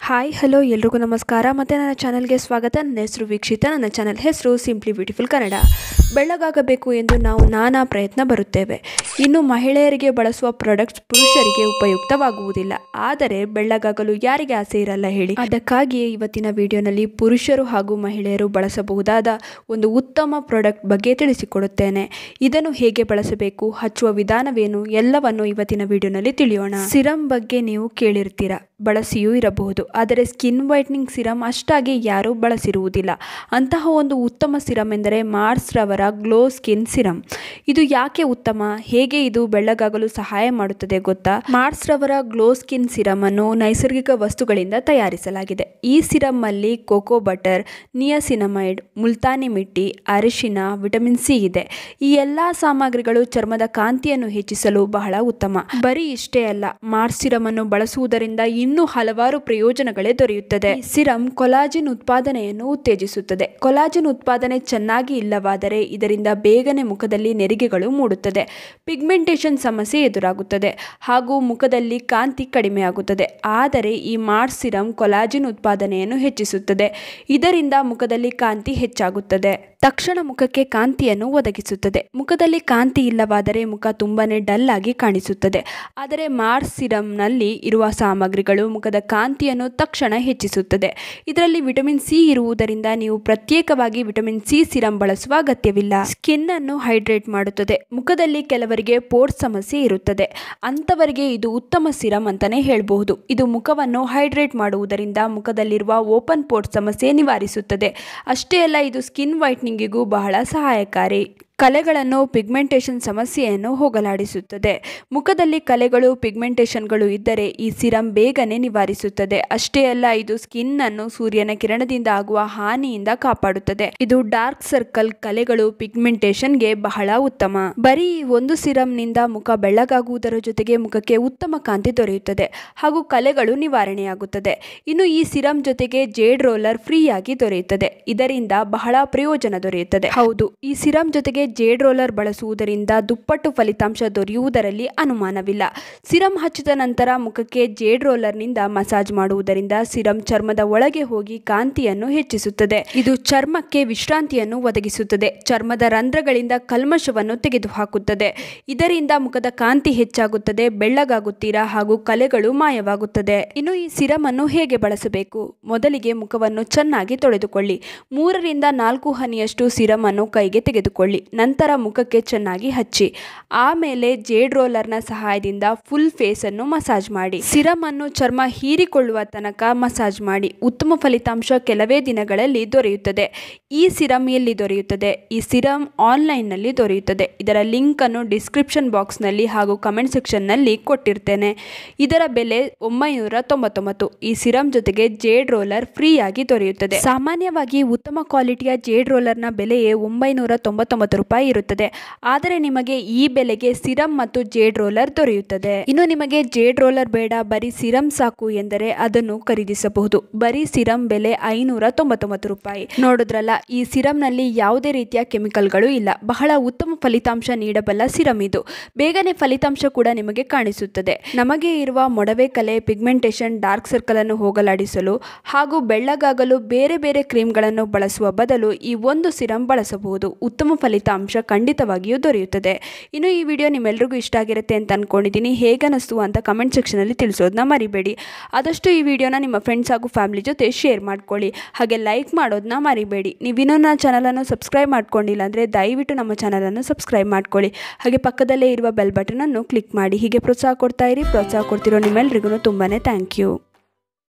hi hello ಎಲ್ರಿಗೂ ನಮಸ್ಕಾರ ಮತ್ತು ನನ್ನ ಚಾನಲ್ಗೆ ಸ್ವಾಗತ ನನ್ನ ಹೆಸರು ವೀಕ್ಷಿತ ನನ್ನ ಚಾನಲ್ ಹೆಸರು ಸಿಂಪ್ಲಿ ಬ್ಯೂಟಿಫುಲ್ ಕನ್ನಡ ಬೆಳ್ಳಗಾಗಬೇಕು ಎಂದು ನಾವು ನಾನಾ ಪ್ರಯತ್ನ ಬರುತ್ತೇವೆ ಇನ್ನು ಮಹಿಳೆಯರಿಗೆ ಬಳಸುವ ಪ್ರಾಡಕ್ಟ್ಸ್ ಪುರುಷರಿಗೆ ಉಪಯುಕ್ತವಾಗುವುದಿಲ್ಲ ಆದರೆ ಬೆಳ್ಳಗಾಗಲು ಯಾರಿಗೆ ಆಸೆ ಇರಲ್ಲ ಹೇಳಿ ಅದಕ್ಕಾಗಿಯೇ ಇವತ್ತಿನ ವಿಡಿಯೋನಲ್ಲಿ ಪುರುಷರು ಹಾಗೂ ಮಹಿಳೆಯರು ಬಳಸಬಹುದಾದ ಒಂದು ಉತ್ತಮ ಪ್ರಾಡಕ್ಟ್ ಬಗ್ಗೆ ತಿಳಿಸಿಕೊಡುತ್ತೇನೆ ಇದನ್ನು ಹೇಗೆ ಬಳಸಬೇಕು ಹಚ್ಚುವ ವಿಧಾನವೇನು ಎಲ್ಲವನ್ನು ಇವತ್ತಿನ ವಿಡಿಯೋನಲ್ಲಿ ತಿಳಿಯೋಣ ಸಿರಂ ಬಗ್ಗೆ ನೀವು ಕೇಳಿರ್ತೀರಾ ಬಳಸಿಯೂ ಇರಬಹುದು ಆದರೆ ಸ್ಕಿನ್ ವೈಟ್ನಿಂಗ್ ಸಿರಮ್ ಅಷ್ಟಾಗಿ ಯಾರೂ ಬಳಸಿರುವುದಿಲ್ಲ ಅಂತಹ ಒಂದು ಉತ್ತಮ ಸಿರಮ್ ಎಂದರೆ ಮಾರ್ಸ್ ರವರ ಗ್ಲೋ ಸ್ಕಿನ್ ಸಿರಮ್ ಇದು ಯಾಕೆ ಉತ್ತಮ ಹೇಗೆ ಇದು ಬೆಳ್ಳಗಾಗಲು ಸಹಾಯ ಮಾಡುತ್ತದೆ ಗೊತ್ತಾ ಮಾರ್ಸ್ ರವರ ಗ್ಲೋ ಸ್ಕಿನ್ ಸಿರಮ್ ಅನ್ನು ನೈಸರ್ಗಿಕ ವಸ್ತುಗಳಿಂದ ತಯಾರಿಸಲಾಗಿದೆ ಈ ಸಿರಮ್ ಅಲ್ಲಿ cocoa butter niacinamide multani mitti ಅರಿಶಿನ ವಿಟಮಿನ್ ಸಿ ಇದೆ ಈ ಎಲ್ಲಾ ಸಾಮಗ್ರಿಗಳು ಚರ್ಮದ ಕಾಂತಿಯನ್ನು ಹೆಚ್ಚಿಸಲು ಬಹಳ ಉತ್ತಮ ಬರೀ ಇಷ್ಟೇ ಅಲ್ಲ ಮಾರ್ಸ್ ಸಿರಮ್ ಅನ್ನು ಬಳಸುವುದರಿಂದ ಇನ್ನೂ ಹಲವಾರು ಪ್ರಯೋಜನಗಳೇ ದೊರೆಯುತ್ತದೆ ಈ ಸಿರಮ್ ಕೊಲಾಜಿನ್ ಉತ್ಪಾದನೆಯನ್ನು ಉತ್ತೇಜಿಸುತ್ತದೆ ಕೊಲಾಜಿನ್ ಉತ್ಪಾದನೆ ಚೆನ್ನಾಗಿ ಇಲ್ಲವಾದರೆ ಇದರಿಂದ ಬೇಗನೆ ಮುಖದಲ್ಲಿ ನೆರಿಗೆಗಳು ಮೂಡುತ್ತದೆ ಪಿಗ್ಮೆಂಟೇಷನ್ ಸಮಸ್ಯೆ ಎದುರಾಗುತ್ತದೆ ಹಾಗೂ ಮುಖದಲ್ಲಿ ಕಾಂತಿ ಕಡಿಮೆಯಾಗುತ್ತದೆ ಆದರೆ ಈ ಮಾರ್ಸ್ ಸಿರಮ್ ಕೊಲಾಜಿನ್ ಉತ್ಪಾದನೆಯನ್ನು ಹೆಚ್ಚಿಸುತ್ತದೆ ಇದರಿಂದ ಮುಖದಲ್ಲಿ ಕಾಂತಿ ಹೆಚ್ಚಾಗುತ್ತದೆ ತಕ್ಷಣ ಮುಖಕ್ಕೆ ಕಾಂತಿಯನ್ನು ಒದಗಿಸುತ್ತದೆ ಮುಖದಲ್ಲಿ ಕಾಂತಿ ಇಲ್ಲವಾದರೆ ಮುಖ ತುಂಬಾನೇ ಡಲ್ ಆಗಿ ಕಾಣಿಸುತ್ತದೆ ಆದರೆ ಮಾರ್ಸ್ ಸಿರಮ್ನಲ್ಲಿ ಇರುವ ಸಾಮಗ್ರಿಗಳು ಮುಖದ ಕಾಂತಿಯನ್ನು ತಕ್ಷಣ ಹೆಚ್ಚಿಸುತ್ತದೆ ಇದರಲ್ಲಿ ವಿಟಮಿನ್ ಸಿ ಇರುವುದರಿಂದ ನೀವು ಪ್ರತ್ಯೇಕವಾಗಿ ವಿಟಮಿನ್ ಸಿ ಸಿರಮ್ ಬಳಸುವ ಅಗತ್ಯವಿಲ್ಲ ಸ್ಕಿನ್ ಅನ್ನು ಹೈಡ್ರೇಟ್ ಮಾಡುತ್ತದೆ ಮುಖದಲ್ಲಿ ಕೆಲವರಿಗೆ ಪೋರ್ಸ್ ಸಮಸ್ಯೆ ಇರುತ್ತದೆ ಅಂಥವರಿಗೆ ಇದು ಉತ್ತಮ ಸಿರಮ್ ಅಂತಾನೆ ಹೇಳಬಹುದು ಇದು ಮುಖವನ್ನು ಹೈಡ್ರೇಟ್ ಮಾಡುವುದರಿಂದ ಮುಖದಲ್ಲಿರುವ ಓಪನ್ ಪೋರ್ಟ್ ಸಮಸ್ಯೆ ನಿವಾರಿಸುತ್ತದೆ ಅಷ್ಟೇ ಅಲ್ಲ ಇದು ಸ್ಕಿನ್ ವೈಟ್ನಿಂಗಿಗೂ ಬಹಳ ಸಹಾಯಕಾರಿ ಕಲೆಗಳನ್ನು ಪಿಗ್ಮೆಂಟೇಷನ್ ಸಮಸ್ಯೆಯನ್ನು ಹೋಗಲಾಡಿಸುತ್ತದೆ ಮುಖದಲ್ಲಿ ಕಲೆಗಳು ಪಿಗ್ಮೆಂಟೇಷನ್ಗಳು ಇದ್ದರೆ ಈ ಸಿರಮ್ ಬೇಗನೆ ನಿವಾರಿಸುತ್ತದೆ ಅಷ್ಟೇ ಅಲ್ಲ ಇದು ಸ್ಕಿನ್ ಅನ್ನು ಸೂರ್ಯನ ಕಿರಣದಿಂದ ಆಗುವ ಹಾನಿಯಿಂದ ಕಾಪಾಡುತ್ತದೆ ಇದು ಡಾರ್ಕ್ ಸರ್ಕಲ್ ಕಲೆಗಳು ಪಿಗ್ಮೆಂಟೇಷನ್ಗೆ ಬಹಳ ಉತ್ತಮ ಬರೀ ಈ ಒಂದು ಸಿರಮ್ನಿಂದ ಮುಖ ಬೆಳ್ಳಗಾಗುವುದರ ಜೊತೆಗೆ ಮುಖಕ್ಕೆ ಉತ್ತಮ ಕಾಂತಿ ದೊರೆಯುತ್ತದೆ ಹಾಗೂ ಕಲೆಗಳು ನಿವಾರಣೆಯಾಗುತ್ತದೆ ಇನ್ನು ಈ ಸಿರಮ್ ಜೊತೆಗೆ ಜೇಡ್ ರೋಲರ್ ಫ್ರೀ ಆಗಿ ದೊರೆಯುತ್ತದೆ ಇದರಿಂದ ಬಹಳ ಪ್ರಯೋಜನ ದೊರೆಯುತ್ತದೆ ಹೌದು ಈ ಸಿರಮ್ ಜೊತೆಗೆ ಜೇಡ್ ರೋಲರ್ ಬಳಸುವುದರಿಂದ ದುಪ್ಪಟ್ಟು ಫಲಿತಾಂಶ ದೊರೆಯುವುದರಲ್ಲಿ ಅನುಮಾನವಿಲ್ಲ ಸಿರಮ್ ಹಚ್ಚಿದ ನಂತರ ಮುಖಕ್ಕೆ ಜೇಡ್ ರೋಲರ್ನಿಂದ ಮಸಾಜ್ ಮಾಡುವುದರಿಂದ ಸಿರಮ್ ಚರ್ಮದ ಒಳಗೆ ಹೋಗಿ ಕಾಂತಿಯನ್ನು ಹೆಚ್ಚಿಸುತ್ತದೆ ಇದು ಚರ್ಮಕ್ಕೆ ವಿಶ್ರಾಂತಿಯನ್ನು ಒದಗಿಸುತ್ತದೆ ಚರ್ಮದ ರಂಧ್ರಗಳಿಂದ ಕಲ್ಮಶವನ್ನು ತೆಗೆದುಹಾಕುತ್ತದೆ ಇದರಿಂದ ಮುಖದ ಕಾಂತಿ ಹೆಚ್ಚಾಗುತ್ತದೆ ಬೆಳ್ಳಗಾಗುತ್ತೀರಾ ಹಾಗೂ ಕಲೆಗಳು ಮಾಯವಾಗುತ್ತದೆ ಇನ್ನು ಈ ಸಿರಮ್ ಅನ್ನು ಹೇಗೆ ಬಳಸಬೇಕು ಮೊದಲಿಗೆ ಮುಖವನ್ನು ಚೆನ್ನಾಗಿ ತೊಳೆದುಕೊಳ್ಳಿ ಮೂರರಿಂದ ನಾಲ್ಕು ಹನಿಯಷ್ಟು ಸಿರಮ್ ಅನ್ನು ಕೈಗೆ ತೆಗೆದುಕೊಳ್ಳಿ ನಂತರ ಮುಖಕ್ಕೆ ಚೆನ್ನಾಗಿ ಹಚ್ಚಿ ಆಮೇಲೆ ಜೇಡ್ ರೋಲರ್ನ ಸಹಾಯದಿಂದ ಫುಲ್ ಫೇಸ್ ಅನ್ನು ಮಸಾಜ್ ಮಾಡಿ ಸಿರಮ್ ಅನ್ನು ಚರ್ಮ ಹೀರಿಕೊಳ್ಳುವ ತನಕ ಮಸಾಜ್ ಮಾಡಿ ಉತ್ತಮ ಫಲಿತಾಂಶ ಕೆಲವೇ ದಿನಗಳಲ್ಲಿ ದೊರೆಯುತ್ತದೆ ಈ ಸಿರಮ್ ಎಲ್ಲಿ ದೊರೆಯುತ್ತದೆ ಈ ಸಿರಮ್ ಆನ್ಲೈನ್ ನಲ್ಲಿ ದೊರೆಯುತ್ತದೆ ಇದರ ಲಿಂಕ್ ಅನ್ನು ಡಿಸ್ಕ್ರಿಪ್ಷನ್ ಬಾಕ್ಸ್ ನಲ್ಲಿ ಹಾಗೂ ಕಮೆಂಟ್ ಸೆಕ್ಷನ್ ನಲ್ಲಿ ಕೊಟ್ಟಿರ್ತೇನೆ ಇದರ ಬೆಲೆ ಒಂಬೈನೂರ ತೊಂಬತ್ತೊಂಬತ್ತು ಈ ಸಿರಮ್ ಜೊತೆಗೆ ಜೇಡ್ ರೋಲರ್ ಫ್ರೀ ಆಗಿ ದೊರೆಯುತ್ತದೆ ಸಾಮಾನ್ಯವಾಗಿ ಉತ್ತಮ ಕ್ವಾಲಿಟಿಯ ಜೇಡ್ ರೋಲರ್ನ ಬೆಲೆಯೇ ಒಂಬೈನೂರ ತೊಂಬತ್ತೊಂಬತ್ತು ರೂಪಾಯಿ ಇರುತ್ತದೆ ಆದರೆ ನಿಮಗೆ ಈ ಬೆಲೆಗೆ ಸಿರಮ್ ಮತ್ತು ಜೇಡ್ ರೋಲರ್ ದೊರೆಯುತ್ತದೆ ಇನ್ನು ನಿಮಗೆ ಜೇಡ್ ರೋಲರ್ ಬೇಡ ಬರೀ ಸಿರಮ್ ಸಾಕು ಎಂದರೆ ಅದನ್ನು ಖರೀದಿಸಬಹುದು ಬರೀ ಸಿರಮ್ ಬೆಲೆ ಐನೂರ ತೊಂಬತ್ತೊಂಬತ್ತು ರೂಪಾಯಿ ನೋಡಿದ್ರಲ್ಲ ಈ ಸಿರಮ್ ನಲ್ಲಿ ಯಾವುದೇ ರೀತಿಯ ಕೆಮಿಕಲ್ಗಳು ಇಲ್ಲ ಬಹಳ ಉತ್ತಮ ಫಲಿತಾಂಶ ನೀಡಬಲ್ಲ ಸಿರಮ್ ಇದು ಬೇಗನೆ ಫಲಿತಾಂಶ ಕೂಡ ನಿಮಗೆ ಕಾಣಿಸುತ್ತದೆ ನಮಗೆ ಇರುವ ಮೊಡವೆ ಕಲೆ ಪಿಗ್ಮೆಂಟೇಷನ್ ಡಾರ್ಕ್ ಸರ್ಕಲ್ ಅನ್ನು ಹೋಗಲಾಡಿಸಲು ಹಾಗೂ ಬೆಳ್ಳಗಾಗಲು ಬೇರೆ ಬೇರೆ ಕ್ರೀಮ್ಗಳನ್ನು ಬಳಸುವ ಬದಲು ಈ ಒಂದು ಸಿರಮ್ ಬಳಸಬಹುದು ಉತ್ತಮ ಫಲಿತಾಂಶ ಖಂಡಿತವಾಗಿಯೂ ದೊರೆಯುತ್ತದೆ ಇನ್ನು ಈ ವಿಡಿಯೋ ನಿಮ್ಮೆಲ್ರಿಗೂ ಇಷ್ಟ ಆಗಿರುತ್ತೆ ಅಂತ ಅನ್ಕೊಂಡಿದ್ದೀನಿ ಹೇಗನಿಸ್ತು ಅಂತ ಕಮೆಂಟ್ ಸೆಕ್ಷನಲ್ಲಿ ತಿಳಿಸೋದನ್ನ ಮರಿಬೇಡಿ ಆದಷ್ಟು ಈ ವಿಡಿಯೋನ ನಿಮ್ಮ ಫ್ರೆಂಡ್ಸ್ ಹಾಗೂ ಫ್ಯಾಮಿಲಿ ಜೊತೆ ಶೇರ್ ಮಾಡ್ಕೊಳ್ಳಿ ಹಾಗೆ ಲೈಕ್ ಮಾಡೋದನ್ನ ಮರಿಬೇಡಿ ನೀವಿನ್ನೂ ನನ್ನ ಚಾನಲನ್ನು ಸಬ್ಸ್ಕ್ರೈಬ್ ಮಾಡ್ಕೊಂಡಿಲ್ಲ ಅಂದರೆ ದಯವಿಟ್ಟು ನಮ್ಮ ಚಾನಲನ್ನು ಸಬ್ಸ್ಕ್ರೈಬ್ ಮಾಡ್ಕೊಳ್ಳಿ ಹಾಗೆ ಪಕ್ಕದಲ್ಲೇ ಇರುವ ಬೆಲ್ ಬಟನನ್ನು ಕ್ಲಿಕ್ ಮಾಡಿ ಹೀಗೆ ಪ್ರೋತ್ಸಾಹ ಕೊಡ್ತಾ ಇರಿ ಪ್ರೋತ್ಸಾಹ ಕೊಡ್ತಿರೋ ನಿಮ್ಮೆಲ್ರಿಗೂ ತುಂಬಾ ಥ್ಯಾಂಕ್ ಯು